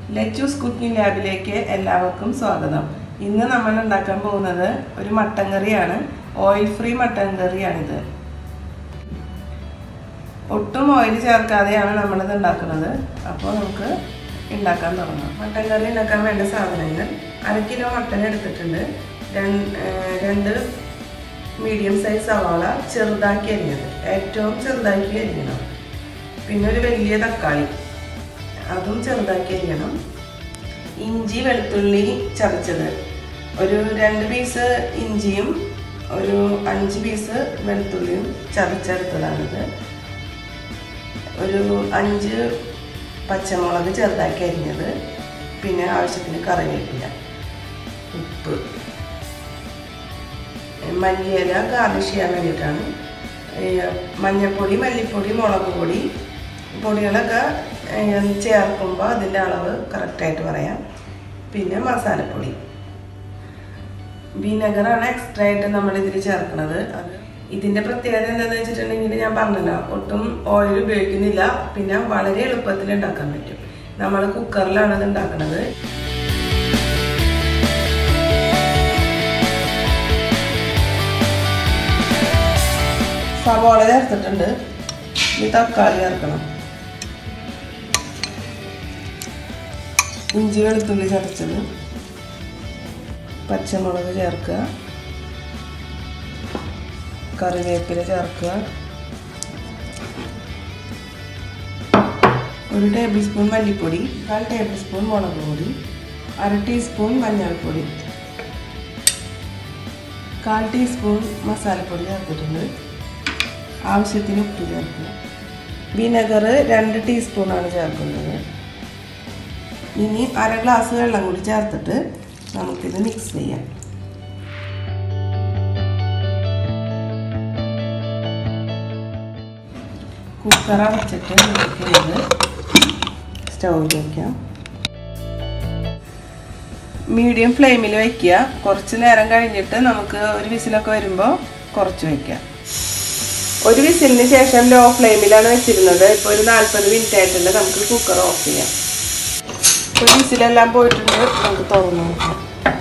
ലെച്ചൂസ് cooking ലാബിലേക്ക് എല്ലാവർക്കും സ്വാഗതം ഇന്ന് നമ്മൾ ഉണ്ടാക്കാൻ പോകുന്നത് ഒരു മട്ടൻ കറിയാണ് ഓയിൽ ഫ്രീ മട്ടൻ കറിയാണിത് ഒട്ടും ഓയിൽ ചേർക്കാതെയാണ് നമ്മളിത് ഉണ്ടാക്കുന്നത് അപ്പോൾ നമുക്ക് ഉണ്ടാക്കാൻ തുടങ്ങാം മട്ടൻ കറി ഉണ്ടാക്കാൻ വേണ്ട സാധനങ്ങൾ അര കിലോ മട്ടൻ എടുത്തിട്ടുണ്ട് രണ്ട് ഏഹ് രണ്ട് മീഡിയം സൈസ് സവാള ചെറുതാക്കി അരിഞ്ഞത് ഏറ്റവും ചെറുതാക്കി അരിയണം പിന്നെ ഒരു വലിയ തക്കാളി അതും ചെറുതാക്കി അരിയണം ഇഞ്ചി വെളുത്തുള്ളി ചതച്ചത് ഒരു രണ്ട് പീസ് ഇഞ്ചിയും ഒരു അഞ്ച് പീസ് വെളുത്തുള്ളിയും ചതച്ചെടുത്തതാണിത് ഒരു അഞ്ച് പച്ചമുളക് ചെറുതാക്കി അരിഞ്ഞത് പിന്നെ ആവശ്യത്തിന് കറിവേപ്പില ഉപ്പ് മല്ലിയില ഗാർണിഷ് ചെയ്യാൻ വേണ്ടിയിട്ടാണ് ഏഹ് മഞ്ഞൾപ്പൊടി മല്ലിപ്പൊടി മുളക് പൊടി പൊടികളൊക്കെ ഏഹ് ചേർക്കുമ്പോൾ അതിൻ്റെ അളവ് കറക്റ്റായിട്ട് പറയാം പിന്നെ മസാലപ്പൊടി വിനെഗറാണ് എക്സ്ട്രാ ആയിട്ട് നമ്മൾ ഇതിൽ ചേർക്കുന്നത് അത് ഇതിൻ്റെ പ്രത്യേകത എന്താണെന്ന് വെച്ചിട്ടുണ്ടെങ്കിൽ ഞാൻ പറഞ്ഞല്ലോ ഒട്ടും ഓയിൽ ഉപയോഗിക്കുന്നില്ല പിന്നെ വളരെ എളുപ്പത്തിൽ ഉണ്ടാക്കാൻ പറ്റും നമ്മൾ കുക്കറിലാണ് ഇത് ഉണ്ടാക്കുന്നത് സവാള ചേർത്തിട്ടുണ്ട് ഈ തക്കാളി ചേർക്കണം ഇഞ്ചി വെളുത്തുള്ളി ചതച്ചത് പച്ചമുളക് ചേർക്കുക കറിവേപ്പില ചേർക്കുക ഒരു ടേബിൾ സ്പൂൺ മല്ലിപ്പൊടി കാൽ ടേബിൾ സ്പൂൺ മുളക് പൊടി അര ടീസ്പൂൺ മഞ്ഞൾപ്പൊടി കാൽ ടീസ്പൂൺ മസാലപ്പൊടി ചേർത്തിട്ടുണ്ട് ആവശ്യത്തിന് ഉപ്പ് ചേർക്കുക വിനെഗർ രണ്ട് ടീസ്പൂണാണ് ചേർക്കുന്നത് ഇനി അര ഗ്ലാസ് വെള്ളം കൂടി ചേർത്തിട്ട് നമുക്കിത് മിക്സ് ചെയ്യാം കുക്കർ അടച്ചിട്ട് നമുക്കിത് സ്റ്റൗവിൽ വയ്ക്കാം മീഡിയം ഫ്ലെയിമിൽ വയ്ക്കുക കുറച്ച് നേരം കഴിഞ്ഞിട്ട് നമുക്ക് ഒരു വിസിലൊക്കെ വരുമ്പോൾ കുറച്ച് വയ്ക്കാം ഒരു വിസിലിന് ശേഷം ലോ ഫ്ലെയിമിലാണ് വെച്ചിരുന്നത് ഇപ്പോൾ ഒരു നാൽപ്പത് മിനിറ്റ് ആയിട്ടുണ്ട് നമുക്ക് കുക്കർ ഓഫ് ചെയ്യാം ഒരു വിസിലെല്ലാം പോയിട്ടുണ്ട് നമുക്ക് തുറന്നു നോക്കാം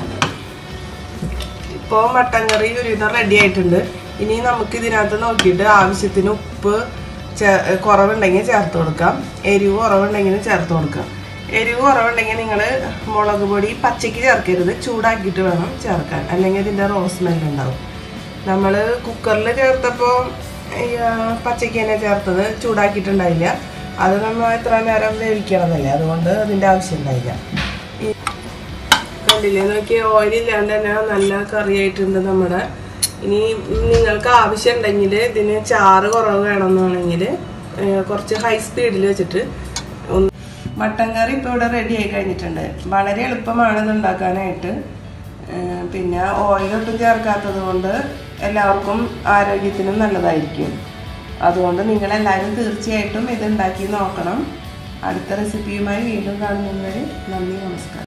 ഇപ്പോൾ മട്ടൻ കറി ഒരുവിധം റെഡി ആയിട്ടുണ്ട് ഇനി നമുക്ക് ഇതിനകത്ത് നോക്കിയിട്ട് ആവശ്യത്തിന് ഉപ്പ് കുറവുണ്ടെങ്കിൽ ചേർത്ത് കൊടുക്കാം എരിവ് കുറവുണ്ടെങ്കിൽ ചേർത്ത് കൊടുക്കാം എരിവ് കുറവുണ്ടെങ്കിൽ നിങ്ങൾ മുളക് പൊടി പച്ചയ്ക്ക് ചേർക്കരുത് ചൂടാക്കിയിട്ട് വേണം ചേർക്കാൻ അല്ലെങ്കിൽ ഇതിൻ്റെ റോസ് സ്മെല്ല് ഉണ്ടാവും നമ്മൾ കുക്കറിൽ ചേർത്തപ്പോൾ പച്ചയ്ക്ക് തന്നെ ചേർത്തത് ചൂടാക്കിയിട്ടുണ്ടായില്ല അത് നമ്മൾ എത്ര നേരം വേവിക്കണതല്ലേ അതുകൊണ്ട് അതിൻ്റെ ആവശ്യം ഉണ്ടായില്ല കണ്ടില്ലേ നോക്കി ഓയിൽ ഇല്ലാണ്ട് തന്നെ നല്ല കറിയായിട്ടുണ്ട് നമ്മുടെ ഇനി നിങ്ങൾക്ക് ആവശ്യം ഉണ്ടെങ്കിൽ ഇതിന് ചാറ് കുറവ് വേണമെന്നാണെങ്കിൽ കുറച്ച് ഹൈ സ്പീഡിൽ വെച്ചിട്ട് ഒന്ന് മട്ടൻ കറി ഇപ്പോൾ ഇവിടെ റെഡി ആയി കഴിഞ്ഞിട്ടുണ്ട് വളരെ എളുപ്പമാണ് ഇത് ഉണ്ടാക്കാനായിട്ട് പിന്നെ ഓയിലൊട്ടും ചേർക്കാത്തത് കൊണ്ട് എല്ലാവർക്കും ആരോഗ്യത്തിനും നല്ലതായിരിക്കും അതുകൊണ്ട് നിങ്ങളെല്ലാവരും തീർച്ചയായിട്ടും ഇത് ഉണ്ടാക്കി നോക്കണം അടുത്ത റെസിപ്പിയുമായി വീണ്ടും കാണുന്നവരെ നന്ദി നമസ്കാരം